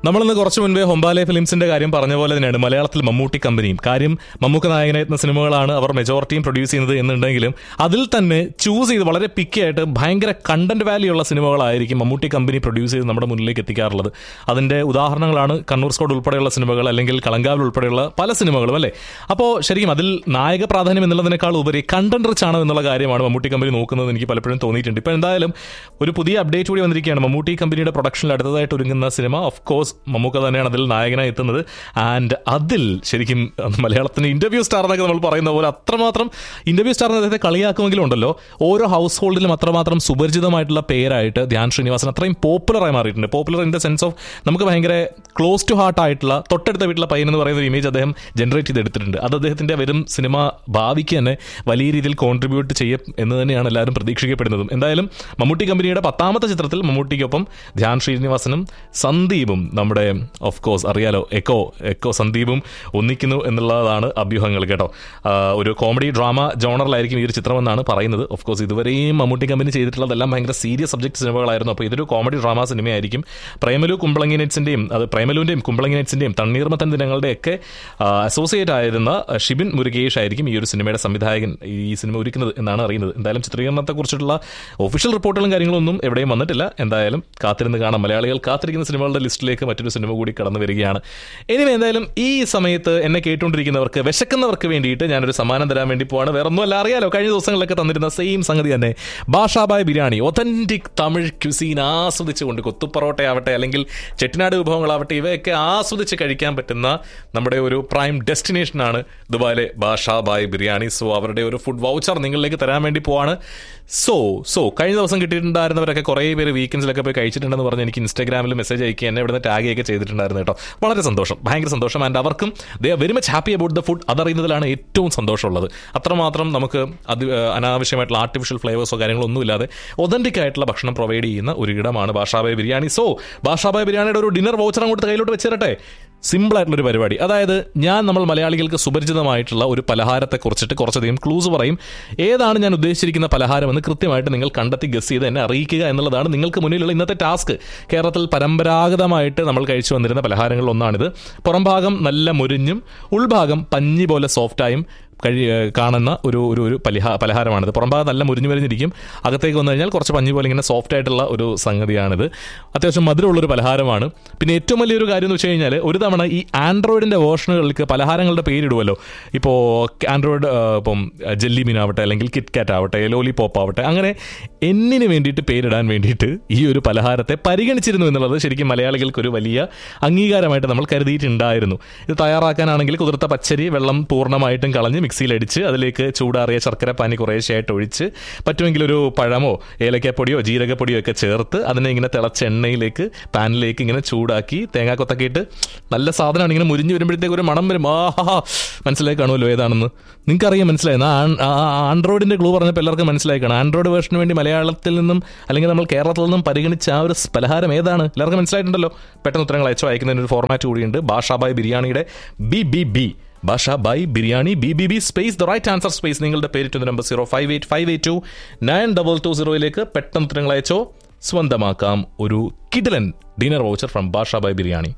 നമ്മളിന്ന് കുറച്ച് മുൻപേ ഹൊമ്പാലെ ഫിലിംസിന്റെ കാര്യം പറഞ്ഞ പോലെ തന്നെയാണ് മലയാളത്തിൽ മമ്മൂട്ടി കമ്പനിയും കാര്യം മമ്മൂക്ക നായകനായിരുന്ന സിനിമകളാണ് അവർ മെജോറിറ്റിയും പ്രൊഡ്യൂസ് ചെയ്യുന്നത് എന്നുണ്ടെങ്കിലും അതിൽ തന്നെ ചൂസ് ചെയ്ത് വളരെ പിക്കി ആയിട്ട് ഭയങ്കര കണ്ടന്റ് വാല്യൂ ഉള്ള സിനിമകളായിരിക്കും മമ്മൂട്ടി കമ്പനി പ്രൊഡ്യൂസ് ചെയ്ത് നമ്മുടെ മുന്നിലേക്ക് എത്തിക്കാറുള്ളത് അതിന്റെ ഉദാഹരണങ്ങളാണ് കണ്ണൂർ സ്കോഡ് ഉൾപ്പെടെയുള്ള സിനിമകൾ അല്ലെങ്കിൽ കളങ്കാവിൽ ഉൾപ്പെടെയുള്ള പല സിനിമകളും അല്ലേ അപ്പോൾ ശരിക്കും അതിൽ നായക പ്രാധാന്യം എന്നുള്ളതിനേക്കാൾ ഉപരി കണ്ടന്റ് റിച്ച് ആണോ എന്നുള്ള കാര്യമാണ് മമ്മൂട്ടി കമ്പനി നോക്കുന്നത് എനിക്ക് പലപ്പോഴും തോന്നിയിട്ടുണ്ട് ഇപ്പോൾ എന്തായാലും ഒരു പുതിയ അപ്ഡേറ്റ് കൂടി വന്നിരിക്കുകയാണ് മമ്മൂട്ടി കമ്പനിയുടെ പ്രൊഡക്ഷനിൽ അടുത്തതായിട്ട് ഒരുങ്ങുന്ന സിനിമ ഓഫ് കോഴ്സ് മമ്മൂക്ക തന്നെയാണ് അതിൽ നായകനായി എത്തുന്നത് ആൻഡ് അതിൽ ശരിക്കും മലയാളത്തിന് ഇന്റർവ്യൂ സ്റ്റാർ എന്നൊക്കെ നമ്മൾ പറയുന്ന പോലെ അത്രമാത്രം ഇന്റർവ്യൂ സ്റ്റാർ അദ്ദേഹത്തെ കളിയാക്കുമെങ്കിലും ഉണ്ടല്ലോ ഓരോ ഹൗസ് ഹോൾഡിലും അത്രമാത്രം സുപരിചിതമായിട്ടുള്ള പേരായിട്ട് ധ്യാൻ ശ്രീനിവാസൻ അത്രയും പോപ്പുലറായി മാറിയിട്ടുണ്ട് popular in the sense of നമുക്ക് ഭയങ്കര ക്ലോസ് ടു ഹാർട്ട് ആയിട്ടുള്ള തൊട്ടടുത്ത വീട്ടിലെ പയ്യൻ എന്ന് പറയുന്ന ഒരു ഇമേജ് അദ്ദേഹം ജനറേറ്റ് ചെയ്തെടുത്തിട്ടുണ്ട് അത് അദ്ദേഹത്തിന്റെ വരും സിനിമ ഭാവിക്ക് തന്നെ വലിയ രീതിയിൽ കോൺട്രിബ്യൂട്ട് ചെയ്യും എന്ന് തന്നെയാണ് എല്ലാവരും പ്രതീക്ഷിക്കപ്പെടുന്നതും എന്തായാലും മമ്മൂട്ടി കമ്പനിയുടെ പത്താമത്തെ ചിത്രത്തിൽ മമ്മൂട്ടിക്കൊപ്പം ധ്യാൻ ശ്രീനിവാസനും സന്ദീപും നമ്മുടെ ഓഫ് കോഴ്സ് അറിയാലോ എക്കോ എക്കോ സന്ദീപും ഒന്നിക്കുന്നു എന്നുള്ളതാണ് അഭ്യൂഹങ്ങൾ കേട്ടോ ആ, ഒരു കോമഡി ഡ്രാമ ജോണറിലായിരിക്കും ഈ ഒരു ചിത്രമെന്നാണ് പറയുന്നത് ഓഫ് കോഴ്സ് ഇതുവരെയും മമ്മൂട്ടി കമ്പനി ചെയ്തിട്ടുള്ളതെല്ലാം ഭയങ്കര സീരിയസ് സബ്ജക്ട് സിനിമകളായിരുന്നു അപ്പോൾ ഇതൊരു കോമഡി ഡ്രാമ സിനിമയായിരിക്കും പ്രേമലു കുമ്പളങ്ങി നെറ്റ്സിന്റെയും അത് പ്രേമലുവിന്റെയും കുമ്പളങ്ങി നെറ്റ്സിന്റെയും തണ്ണീർമത്തൻ ദിനങ്ങളുടെയൊക്കെ അസോസിയേറ്റ് ആയിരുന്ന ഷിബിൻ മുരുകേഷ് ആയിരിക്കും ഈ ഒരു സിനിമയുടെ സംവിധായകൻ ഈ സിനിമ ഒരുക്കുന്നത് എന്നാണ് അറിയുന്നത് എന്തായാലും ചിത്രീകരണത്തെക്കുറിച്ചുള്ള ഒഫീഷ്യൽ റിപ്പോർട്ടുകളും കാര്യങ്ങളൊന്നും എവിടെയും വന്നിട്ടില്ല എന്തായാലും കാത്തിരുന്ന് കാണാം മലയാളികൾ കാത്തിരിക്കുന്ന സിനിമകളുടെ ലിസ്റ്റിലേക്ക് മറ്റൊരു സിനിമ കൂടി കടന്നു വരികയാണ് എനിവേ എന്തായാലും ഈ സമയത്ത് എന്നെ കേട്ടുകൊണ്ടിരിക്കുന്നവർക്ക് വിശക്കുന്നവർക്ക് വേണ്ടിയിട്ട് ഞാനൊരു സമ്മാനം തരാൻ വേണ്ടി പോവാണ് വേറെ ഒന്നുമല്ല അറിയാലോ കഴിഞ്ഞ ദിവസങ്ങളിലൊക്കെ തന്നിരുന്ന സെയിം സംഗതി തന്നെ ഭാഷാബായ് ബിരിയാണി ഒതന്റിക് തമിഴ് ക്യുസീൻ ആസ്വദിച്ചുകൊണ്ട് കൊത്തുപൊറോട്ട ആവട്ടെ അല്ലെങ്കിൽ ചെട്ടിനാട് വിഭവങ്ങളാവട്ടെ ഇവയൊക്കെ ആസ്വദിച്ച് കഴിക്കാൻ പറ്റുന്ന നമ്മുടെ ഒരു പ്രൈം ഡെസ്റ്റിനേഷനാണ് ദുബായിലെ ഭാഷാബായ് ബിരിയാണി സോ അവരുടെ ഒരു ഫുഡ് വൗച്ചർ നിങ്ങളിലേക്ക് തരാൻ വേണ്ടി പോവാണ് സോ സോ കഴിഞ്ഞ ദിവസം കിട്ടിയിട്ടുണ്ടായിരുന്നവരൊക്കെ കുറേ പേര് വീക്കെൻഡ്സിലൊക്കെ പോയി കഴിച്ചിട്ടുണ്ടെന്ന് പറഞ്ഞ് എനിക്ക് ഇൻസ്റ്റാഗ്രാമിൽ മെസ്സേജ് അയക്കുക എന്നെ ഇവിടുന്ന് ടാഗ് ഒക്കെ ചെയ്തിട്ടുണ്ടായിരുന്നു കേട്ടോ വളരെ സന്തോഷം ഭയങ്കര സന്തോഷം ആൻഡ് അവർക്കും they are very much happy about the food അതറിയുന്നതിലാണ് ഏറ്റവും സന്തോഷമുള്ളത് അത്രമാത്രം നമുക്ക് അത് അനാവശ്യമായിട്ടുള്ള ആർട്ടിഫിഷ്യൽ ഫ്ലേവേഴ്സോ കാര്യങ്ങളോ ഒന്നും ഇല്ലാതെ ഒതന്റിക് ആയിട്ടുള്ള ഭക്ഷണം പ്രൊവൈഡ് ചെയ്യുന്ന ഒരു ഇടമാണ് ഭാഷാബായ് ബിരിയാണി സോ ഭാഷാബായ് ബിരിയാണിയുടെ ഒരു ഡിന്നർ വൗച്ചർ അങ്ങോട്ട് കയ്യിലോട്ട് വെച്ചിരട്ടെ സിമ്പിൾ ആയിട്ടുള്ള ഒരു പരിപാടി അതായത് ഞാൻ നമ്മൾ മലയാളികൾക്ക് സുപരിചിതമായിട്ടുള്ള ഒരു പലഹാരത്തെ കുറിച്ചിട്ട് കുറച്ചധികം ക്ലൂസ് പറയും ഏതാണ് ഞാൻ ഉദ്ദേശിച്ചിരിക്കുന്ന പലഹാരമെന്ന് കൃത്യമായിട്ട് നിങ്ങൾ കണ്ടെത്തി ഗസ് ചെയ്ത് എന്നെ അറിയിക്കുക എന്നുള്ളതാണ് നിങ്ങൾക്ക് മുന്നിലുള്ള ഇന്നത്തെ ടാസ്ക് കേരളത്തിൽ പരമ്പരാഗതമായിട്ട് നമ്മൾ കഴിച്ചു വന്നിരുന്ന പലഹാരങ്ങളിൽ ഒന്നാണിത് പുറംഭാഗം നല്ല മുരിഞ്ഞും ഉൾഭാഗം പഞ്ഞി പോലെ സോഫ്റ്റായും കഴി കാണുന്ന ഒരു ഒരു ഒരു പലിഹാ പലഹാരമാണിത് പുറംഭാഗം നല്ല മുരിഞ്ഞു മരിഞ്ഞിരിക്കും അകത്തേക്ക് വന്നു കഴിഞ്ഞാൽ കുറച്ച് പഞ്ഞി പോലെ ഇങ്ങനെ സോഫ്റ്റ് ആയിട്ടുള്ള ഒരു സംഗതിയാണിത് അത്യാവശ്യം മധുരമുള്ളൊരു പലഹാരമാണ് പിന്നെ ഏറ്റവും വലിയൊരു കാര്യം എന്ന് വെച്ച് കഴിഞ്ഞാൽ ഒരു തവണ ഈ ആൻഡ്രോയിഡിൻ്റെ വേർഷനുകൾക്ക് പലഹാരങ്ങളുടെ പേരിടുമല്ലോ ഇപ്പോൾ ആൻഡ്രോയിഡ് ആ, ഇപ്പം ജെല്ലി മീൻ ആവട്ടെ അല്ലെങ്കിൽ കിറ്റ് കാറ്റ് ആവട്ടെ ലോലി പോപ്പ് ആവട്ടെ അങ്ങനെ എന്നിന് വേണ്ടിയിട്ട് പേരിടാൻ വേണ്ടിയിട്ട് ഈ ഒരു പലഹാരത്തെ പരിഗണിച്ചിരുന്നു എന്നുള്ളത് ശരിക്കും മലയാളികൾക്ക് ഒരു വലിയ അംഗീകാരമായിട്ട് നമ്മൾ കരുതിയിട്ടുണ്ടായിരുന്നു ഇത് തയ്യാറാക്കാനാണെങ്കിൽ കുതിർത്ത പച്ചരി വെള്ളം പൂർണ്ണമായിട്ടും കളഞ്ഞ് മിക്സിയിലടിച്ച് അതിലേക്ക് ചൂടാറിയ ശർക്കര പാനി കുറേശ്ശെയായിട്ട് ഒഴിച്ച് പറ്റുമെങ്കിൽ ഒരു പഴമോ ഏലക്കാപ്പൊടിയോ ജീരകപ്പൊടിയോ ഒക്കെ ചേർത്ത് അതിനെ ഇങ്ങനെ തിളച്ച എണ്ണയിലേക്ക് പാനിലേക്ക് ഇങ്ങനെ ചൂടാക്കി തേങ്ങാക്കൊത്തൊക്കെ ഇട്ട് നല്ല സാധനമാണ് ഇങ്ങനെ മുരിഞ്ഞ് വരുമ്പോഴത്തേക്ക് ഒരു മണം വരും ആഹാ മനസ്സിലായി കാണുമല്ലോ ഏതാണെന്ന് നിങ്ങൾക്കറിയാം മനസ്സിലായി ആൻഡ്രോയിഡിന്റെ ക്ലൂ പറഞ്ഞപ്പോൾ എല്ലാവർക്കും മനസ്സിലായി കാണാം ആൻഡ്രോയിഡ് വേർഷന് വേണ്ടി മലയാളത്തിൽ നിന്നും അല്ലെങ്കിൽ നമ്മൾ കേരളത്തിൽ നിന്നും പരിഗണിച്ച ആ ഒരു പലഹാരം ഏതാണ് എല്ലാവർക്കും മനസ്സിലായിട്ടുണ്ടല്ലോ പെട്ടെന്ന് ഉത്തരങ്ങൾ അയച്ചോ അയക്കുന്നതിന് ഒരു ഫോർമാറ്റ് കൂടിയുണ്ട് ഭാഷാബായ് ബിരിയാണിയുടെ B B B Basha Bhai Biryani B B B space the right answer space നിങ്ങളുടെ പേരിട്ട് number zero five eight five eight two nine double two സീറോയിലേക്ക് പെട്ടെന്ന് ഉത്തരങ്ങൾ അയച്ചോ സ്വന്തമാക്കാം ഒരു കിഡലൻ dinner voucher from Basha Bhai Biryani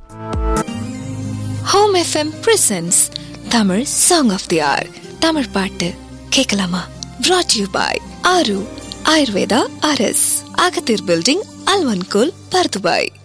home FM presents Tamil song of the hour Tamil பாட்டு கேட்கலாமா brought you by Aaru Ayurveda அரஸ் அகத்தீர் பில்டிங் அல்வன்கோல் பர்துபாய்